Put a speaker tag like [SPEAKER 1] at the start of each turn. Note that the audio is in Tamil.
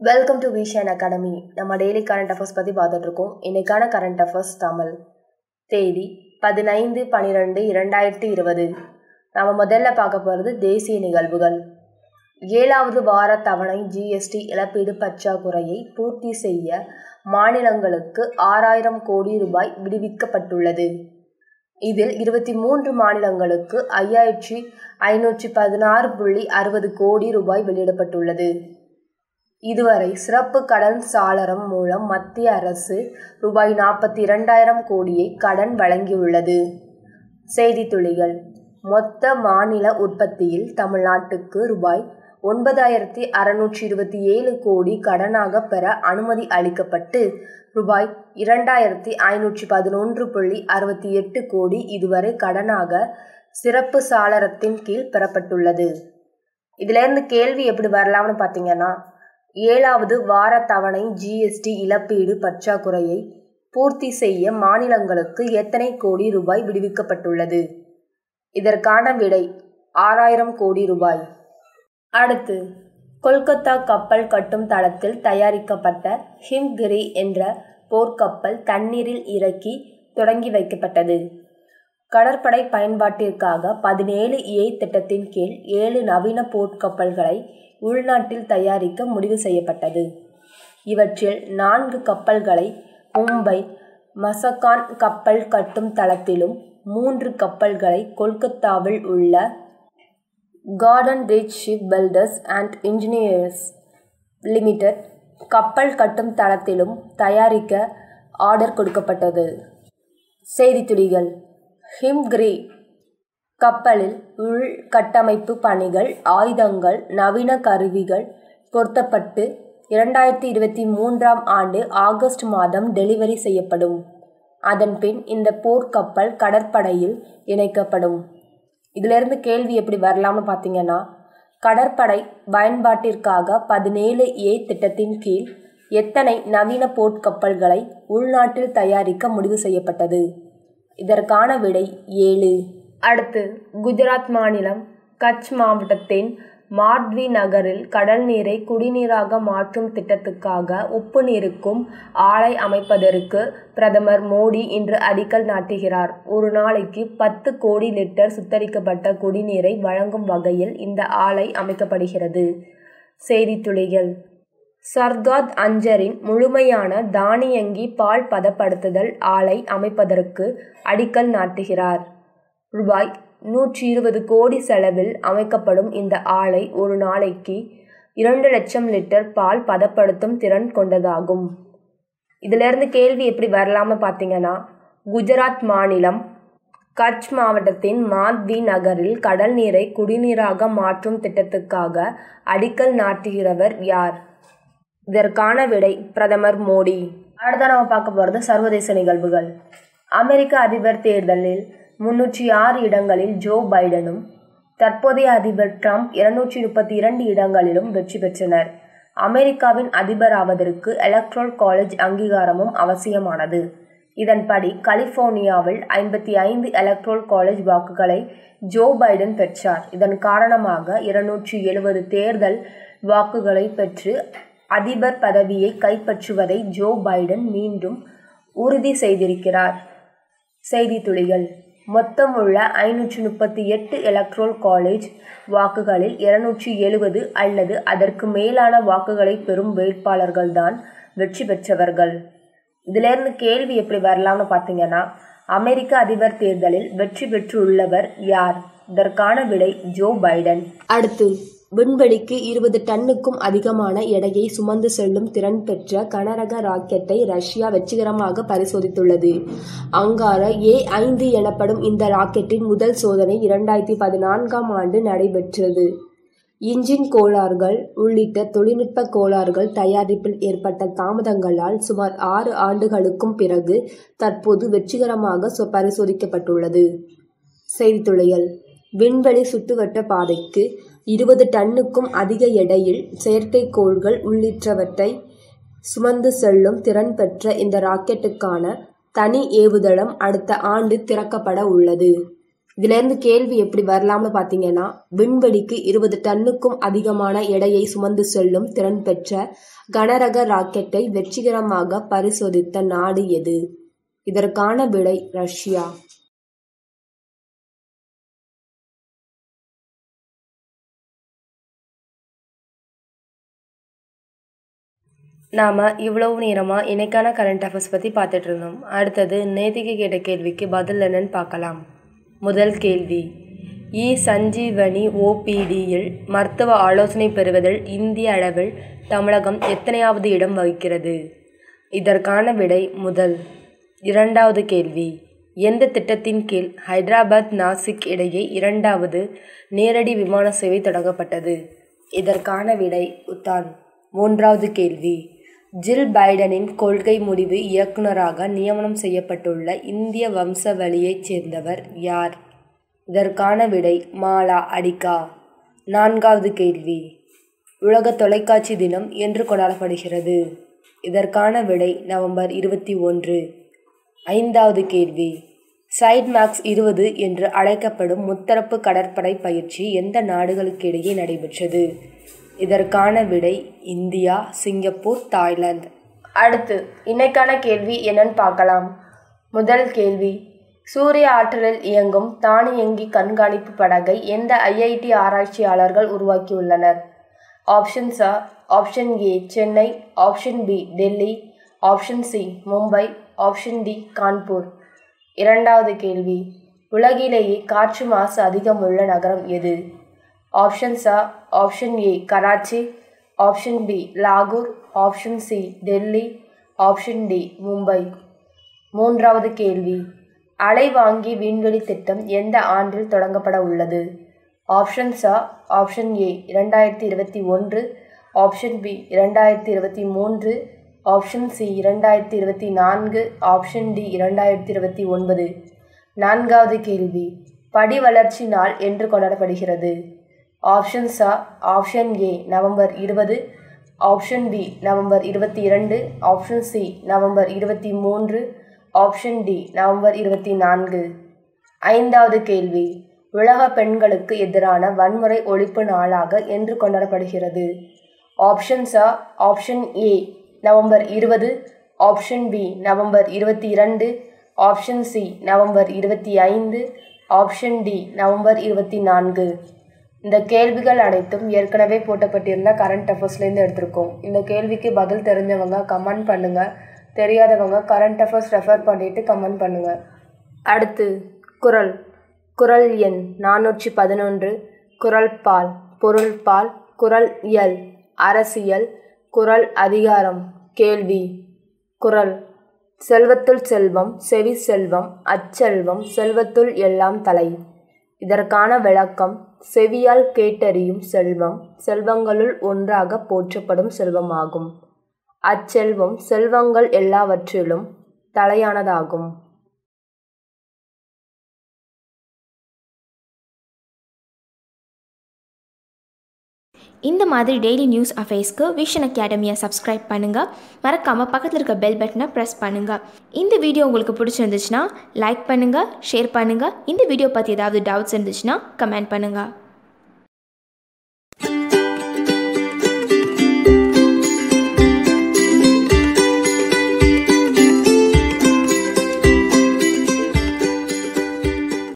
[SPEAKER 1] வெல்கம் டு விஷன் அகாடமி நம்ம டெய்லி கரண்ட் அஃபேர்ஸ் பற்றி பார்த்துட்டு இருக்கோம் இன்னைக்கான கரண்ட் அஃபேர்ஸ் தமிழ் தேதி பதினைந்து பன்னிரெண்டு இரண்டாயிரத்தி இருபது நம்ம முதல்ல பார்க்க போகிறது தேசிய நிகழ்வுகள் ஏழாவது வார தவணை ஜிஎஸ்டி இழப்பீடு பற்றாக்குறையை பூர்த்தி செய்ய மாநிலங்களுக்கு ஆறாயிரம் கோடி ரூபாய் விடுவிக்கப்பட்டுள்ளது இதில் இருபத்தி மூன்று மாநிலங்களுக்கு ஐயாயிரத்தி ஐநூற்றி பதினாறு புள்ளி அறுபது கோடி ரூபாய் வெளியிடப்பட்டுள்ளது இதுவரை சிறப்பு கடன் சாளரம் மூலம் மத்திய அரசு ரூபாய் நாற்பத்தி இரண்டாயிரம் கோடியை கடன் வழங்கியுள்ளது செய்தி துளிகள் மொத்த மாநில உற்பத்தியில் தமிழ்நாட்டுக்கு ரூபாய் ஒன்பதாயிரத்தி அறுநூற்றி இருபத்தி ஏழு கோடி கடனாக பெற அனுமதி அளிக்கப்பட்டு ரூபாய் இரண்டாயிரத்தி ஐநூற்றி பதினொன்று புள்ளி அறுபத்தி எட்டு கோடி இதுவரை கடனாக சிறப்பு சாளரத்தின் கீழ் பெறப்பட்டுள்ளது இதிலேருந்து கேள்வி எப்படி வரலாம்னு பார்த்தீங்கன்னா ஏழாவது வார தவணை ஜிஎஸ்டி இழப்பீடு பற்றாக்குறையை பூர்த்தி செய்ய மாநிலங்களுக்கு எத்தனை கோடி ரூபாய் விடுவிக்கப்பட்டுள்ளது இதற்கான விடை ஆறாயிரம் கோடி ரூபாய் அடுத்து கொல்கத்தா கப்பல் கட்டும் தளத்தில் தயாரிக்கப்பட்ட ஹிம்கிரி என்ற போர்க்கப்பல் தண்ணீரில் இறக்கி தொடங்கி வைக்கப்பட்டது கடற்படை பயன்பாட்டிற்காக பதினேழு ஏ திட்டத்தின் கீழ் ஏழு நவீன போர்க்கப்பல்களை உள்நாட்டில் தயாரிக்க முடிவு செய்யப்பட்டது இவற்றில் நான்கு கப்பல்களை மும்பை மசகான் கப்பல் கட்டும் தளத்திலும் மூன்று கப்பல்களை கொல்கத்தாவில் உள்ள Garden Reach Shipbuilders and Engineers Limited கப்பல் கட்டும் தளத்திலும் தயாரிக்க ஆர்டர் கொடுக்கப்பட்டது செய்தித்துளிகள் ஹிம்கிரி கப்பலில் உள் கட்டமைப்பு பணிகள் ஆயுதங்கள் நவீன கருவிகள் பொருத்தப்பட்டு இரண்டாயிரத்தி இருபத்தி மூன்றாம் ஆண்டு ஆகஸ்ட் மாதம் டெலிவரி செய்யப்படும் அதன்பின் இந்த போர்க்கப்பல் கடற்படையில் இணைக்கப்படும் இதிலிருந்து கேள்வி எப்படி வரலாம்னு பார்த்தீங்கன்னா கடற்படை பயன்பாட்டிற்காக பதினேழு ஏ திட்டத்தின் கீழ் எத்தனை நவீன போர்க்கப்பல்களை உள்நாட்டில் தயாரிக்க முடிவு செய்யப்பட்டது இதற்கான விடை ஏழு அடுத்து குஜராத் மாநிலம் கட்ச் மாவட்டத்தின் மார்ட்வி நகரில் கடல் நீரை குடிநீராக மாற்றும் திட்டத்துக்காக உப்பு நீருக்கும் ஆலை அமைப்பதற்கு பிரதமர் மோடி இன்று அடிக்கல் நாட்டுகிறார் ஒரு நாளைக்கு பத்து கோடி லிட்டர் சுத்தரிக்கப்பட்ட குடிநீரை வழங்கும் வகையில் இந்த ஆலை அமைக்கப்படுகிறது செய்தித்துளிகள் சர்காத் அஞ்சரின் முழுமையான தானியங்கி பால் பதப்படுத்துதல் ஆலை அமைப்பதற்கு அடிக்கல் நாட்டுகிறார் ரூபாய் நூற்றி இருபது கோடி செலவில் அமைக்கப்படும் இந்த ஆலை ஒரு நாளைக்கு இரண்டு லட்சம் லிட்டர் பால் பதப்படுத்தும் திறன் கொண்டதாகும் இதிலிருந்து கேள்வி எப்படி வரலாம்னு பார்த்தீங்கன்னா குஜராத் மாநிலம் கட்ச் மாவட்டத்தின் மாத்வி நகரில் கடல் நீரை குடிநீராக மாற்றும் திட்டத்துக்காக அடிக்கல் நாட்டுகிறவர் யார் இதற்கான விடை பிரதமர் மோடி அடுத்த நம்ம பார்க்க போகிறது சர்வதேச நிகழ்வுகள் அமெரிக்க அதிபர் தேர்தலில் முன்னூற்றி ஆறு இடங்களில் ஜோ பைடனும் தற்போதைய அதிபர் ட்ரம்ப் இருநூற்றி முப்பத்தி இரண்டு இடங்களிலும் வெற்றி பெற்றனர் அமெரிக்காவின் அதிபராவதற்கு எலக்ட்ரல் காலேஜ் அங்கீகாரமும் அவசியமானது இதன்படி கலிபோர்னியாவில் ஐம்பத்தி ஐந்து எலக்ட்ரல் காலேஜ் வாக்குகளை ஜோ பைடன் பெற்றார் இதன் காரணமாக இருநூற்றி எழுபது தேர்தல் வாக்குகளை பெற்று அதிபர் பதவியை கைப்பற்றுவதை ஜோ பைடன் மீண்டும் உறுதி செய்திருக்கிறார் செய்தி துளிகள் மொத்தம் உள்ள ஐநூற்றி முப்பத்தி எட்டு எலக்ட்ரோல் காலேஜ் வாக்குகளில் இருநூற்றி எழுபது அல்லது அதற்கு மேலான வாக்குகளை பெறும் வேட்பாளர்கள்தான் வெற்றி பெற்றவர்கள் இதிலிருந்து கேள்வி எப்படி வரலாம்னு பார்த்தீங்கன்னா அமெரிக்க அதிபர் தேர்தலில் வெற்றி பெற்றுள்ளவர் யார் இதற்கான விடை ஜோ பைடன் அடுத்து விண்வெளிக்கு இருபது டன்னுக்கும் அதிகமான எடையை சுமந்து செல்லும் திறன் பெற்ற கனரக ராக்கெட்டை ரஷ்யா வெற்றிகரமாக பரிசோதித்துள்ளது அங்கார ஏ ஐந்து எனப்படும் இந்த ராக்கெட்டின் முதல் சோதனை இரண்டாயிரத்தி பதினான்காம் ஆண்டு நடைபெற்றது இன்ஜின் கோளாறுகள் உள்ளிட்ட தொழில்நுட்ப கோளாறுகள் தயாரிப்பில் ஏற்பட்ட தாமதங்களால் சுமார் ஆறு ஆண்டுகளுக்கும் பிறகு தற்போது வெற்றிகரமாக பரிசோதிக்கப்பட்டுள்ளது செய்தித்துளைகள் விண்வெளி சுற்றுவட்ட பாதைக்கு இருபது டன்னுக்கும் அதிக எடையில் செயற்கைக்கோள்கள் உள்ளிட்டவற்றை சுமந்து செல்லும் திறன் பெற்ற இந்த ராக்கெட்டுக்கான தனி ஏவுதளம் அடுத்த ஆண்டு திறக்கப்பட உள்ளது இதிலேருந்து கேள்வி எப்படி வரலாம்னு பார்த்தீங்கன்னா விண்வெளிக்கு இருபது டன்னுக்கும் அதிகமான எடையை சுமந்து செல்லும் திறன் பெற்ற கனரக ராக்கெட்டை வெற்றிகரமாக பரிசோதித்த நாடு எது இதற்கான விடை ரஷ்யா நாம் இவ்வளவு நேரமாக இன்னைக்கான கரண்ட் அஃபேர்ஸ் பற்றி பார்த்துட்டு இருந்தோம் அடுத்தது நேத்திக்கு கேட்ட கேள்விக்கு பதில் என்னன்னு பார்க்கலாம் முதல் கேள்வி இ சஞ்சீவனி ஓபிடியில் மருத்துவ ஆலோசனை பெறுவதில் இந்திய அளவில் தமிழகம் எத்தனையாவது இடம் வகிக்கிறது இதற்கான விடை முதல் இரண்டாவது கேள்வி எந்த திட்டத்தின் கீழ் ஹைதராபாத் நாசிக் இடையே இரண்டாவது நேரடி விமான சேவை தொடங்கப்பட்டது இதற்கான விடை உத்தான் மூன்றாவது கேள்வி ஜில் பைடனின் கொள்கை முடிவு இயக்குநராக நியமனம் செய்யப்பட்டுள்ள இந்திய வம்சவழியைச் சேர்ந்தவர் யார் இதற்கான விடை மாலா அடிகா நான்காவது கேள்வி உலக தொலைக்காட்சி தினம் என்று கொண்டாடப்படுகிறது இதற்கான விடை நவம்பர் இருபத்தி ஒன்று ஐந்தாவது கேள்வி சைட் மேக்ஸ் இருபது என்று அழைக்கப்படும் முத்தரப்பு கடற்படை பயிற்சி எந்த நாடுகளுக்கிடையே நடைபெற்றது இதற்கான விடை இந்தியா சிங்கப்பூர் தாய்லாந்து அடுத்து இன்னைக்கான கேள்வி என்னன்னு பார்க்கலாம் முதல் கேள்வி சூரிய ஆற்றலில் இயங்கும் தானியங்கி கண்காணிப்பு படகை எந்த ஐஐடி ஆராய்ச்சியாளர்கள் உருவாக்கியுள்ளனர் ஆப்ஷன்ஸ் ஆ option A Chennai option B Delhi option C Mumbai option D Kanpur இரண்டாவது கேள்வி உலகிலேயே காற்று மாசு அதிகமுள்ள நகரம் எது ஆப்ஷன்ஸ் ஆ option A Karachi option B லாகூர் option C Delhi option D Mumbai மூன்றாவது கேள்வி அலைவாங்கி விண்வெளி திட்டம் எந்த ஆண்டில் தொடங்கப்பட உள்ளது ஆப்ஷன்ஸ் ஆ ஆப்ஷன் ஏ இரண்டாயிரத்தி இருபத்தி ஒன்று ஆப்ஷன் பி இரண்டாயிரத்தி இருபத்தி மூன்று ஆப்ஷன் சி இரண்டாயிரத்தி இருபத்தி நான்கு ஆப்ஷன் டி இரண்டாயிரத்தி இருபத்தி ஒன்பது நான்காவது கேள்வி படி வளர்ச்சி நாள் என்று கொண்டாடப்படுகிறது ஆப்ஷன்ஸ் ஆ ஆப்ஷன் ஏ நவம்பர் இருபது ஆப்ஷன் பி நவம்பர் இருபத்தி இரண்டு ஆப்ஷன் சி நவம்பர் இருபத்தி மூன்று ஆப்ஷன் டி நவம்பர் இருபத்தி நான்கு ஐந்தாவது கேள்வி உலக பெண்களுக்கு எதிரான வன்முறை ஒழிப்பு நாளாக என்று கொண்டாடப்படுகிறது ஆப்ஷன்ஸ் ஆ ஆப்ஷன் ஏ நவம்பர் இருபது ஆப்ஷன் பி நவம்பர் இருபத்தி இரண்டு ஆப்ஷன் சி நவம்பர் இருபத்தி ஐந்து ஆப்ஷன் டி நவம்பர் இருபத்தி நான்கு இந்த கேள்விகள் அனைத்தும் ஏற்கனவே போட்டப்பட்டிருந்த கரண்ட் அஃபேர்ஸ்லேருந்து எடுத்திருக்கோம் இந்த கேள்விக்கு பதில் தெரிஞ்சவங்க கமெண்ட் பண்ணுங்கள் தெரியாதவங்க கரண்ட் அஃபேர்ஸ் ரெஃபர் பண்ணிவிட்டு கமெண்ட் பண்ணுங்கள் அடுத்து குரல் குரல் எண் நானூற்றி பதினொன்று குரல் பால் பொருள் பால் குரல் இயல் அரசியல் குரல் அதிகாரம் கேள்வி குரல் செல்வத்துள் செல்வம் செவி செல்வம் அச்செல்வம் செல்வத்துள் எல்லாம் தலை இதற்கான விளக்கம் செவியால் கேட்டறியும் செல்வம் செல்வங்களுள் ஒன்றாக போற்றப்படும் செல்வமாகும் அச்செல்வம் செல்வங்கள் எல்லாவற்றிலும் தலையானதாகும்
[SPEAKER 2] இந்த மாதிரி டெய்லி நியூஸ் அஃபேர்ஸ்க்கு விஷன் அகாடமியை சப்ஸ்கிரைப் பண்ணுங்கள் மறக்காமல் பக்கத்தில் இருக்க பெல் பட்டனை ப்ரெஸ் பண்ணுங்கள் இந்த வீடியோ உங்களுக்கு பிடிச்சிருந்துச்சுன்னா லைக் பண்ணுங்கள் ஷேர் பண்ணுங்கள் இந்த வீடியோ பற்றி ஏதாவது டவுட்ஸ் இருந்துச்சுன்னா கமெண்ட் பண்ணுங்கள்